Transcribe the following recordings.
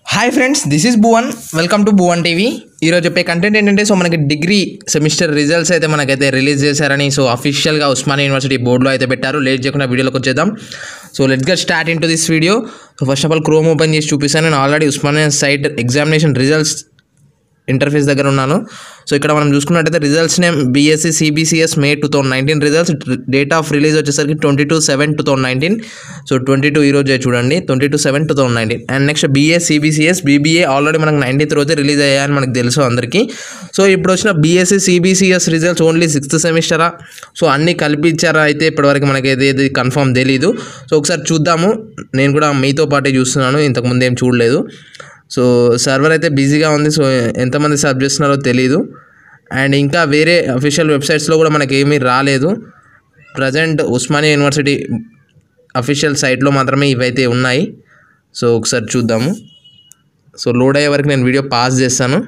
hi friends this is Bhuvan welcome to Bhuvan TV ఈరోజు చెప్పే content ఏంటంటే సో మనకి డిగ్రీ సెమిస్టర్ రిజల్ట్స్ అయితే మనకైతే రిలీజ్ చేశారని సో అఫీషియల్గా ఉస్మానియా యూనివర్సిటీ బోర్డులో అయితే పెట్టారు లేట్ చేయకుండా వీడియోలోకి వచ్చేద్దాం so let's get start into this video so first of all Chrome open చేసి చూపిస్తాను నేను already Osmania site examination results interface దగ్గర ఉన్నాను సో ఇక్కడ మనం చూసుకున్నట్టయితే results name BSc CBCS May two thousand nineteen results date of release వచ్చేసరికి twenty two seven two thousand nineteen so twenty two ఈ రోజే చూడండి twenty two seven two thousand nineteen and next BS CBCS BBA already మనకు nineteenth రోజే release అయ్యాయని మనకు తెలుసు అందరికీ సో ఇప్పుడు వచ్చిన BSc CBCS results only sixth సెమిస్టరా సో అన్నీ కలిపి ఇచ్చారా అయితే ఇప్పటివరకు మనకి ఏది కన్ఫర్మ్ తెలీదు సో ఒకసారి చూద్దాము నేను కూడా మీతో పాటే చూస్తున్నాను ఇంతకుముందు ఏం చూడలేదు సో సర్వర్ అయితే బిజీగా ఉంది సో ఎంతమంది సర్వ్ చేస్తున్నారో తెలియదు అండ్ ఇంకా వేరే అఫీషియల్ వెబ్సైట్స్లో కూడా మనకి ఏమీ రాలేదు ప్రజెంట్ ఉస్మానియా యూనివర్సిటీ అఫీషియల్ సైట్లో మాత్రమే ఇవైతే ఉన్నాయి సో ఒకసారి చూద్దాము సో లోడ్ అయ్యే వరకు నేను వీడియో పాస్ చేస్తాను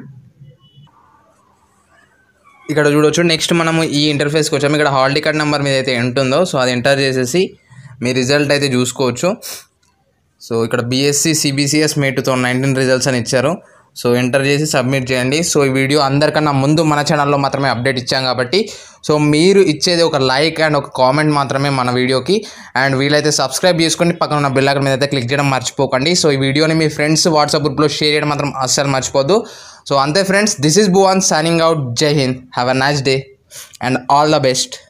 ఇక్కడ చూడొచ్చు నెక్స్ట్ మనము ఈ ఇంటర్ఫేస్కి వచ్చాము ఇక్కడ హాల్ టికెట్ నెంబర్ మీద అయితే ఉంటుందో సో అది ఎంటర్ చేసేసి మీ రిజల్ట్ అయితే చూసుకోవచ్చు సో ఇక్కడ BSc CBCS May two thousand nineteen results అని ఇచ్చారు సో ఎంటర్ చేసి సబ్మిట్ చేయండి సో ఈ వీడియో అందరికన్నా ముందు మన ఛానల్లో మాత్రమే అప్డేట్ ఇచ్చాం కాబట్టి సో మీరు ఇచ్చేది ఒక లైక్ అండ్ ఒక కామెంట్ మాత్రమే మన వీడియోకి అండ్ వీలైతే సబ్స్క్రైబ్ చేసుకొని పక్కన ఉన్న బెల్ ఐకాన్ మీద అయితే క్లిక్ చేయడం మర్చిపోకండి సో ఈ వీడియోని మీ ఫ్రెండ్స్ వాట్సాప్ గ్రూప్లో షేర్ చేయడం మాత్రం అస్సలు మర్చిపోద్దు సో అంతే friends this is Bhuvan signing out Jai Hind have a nice day and all the best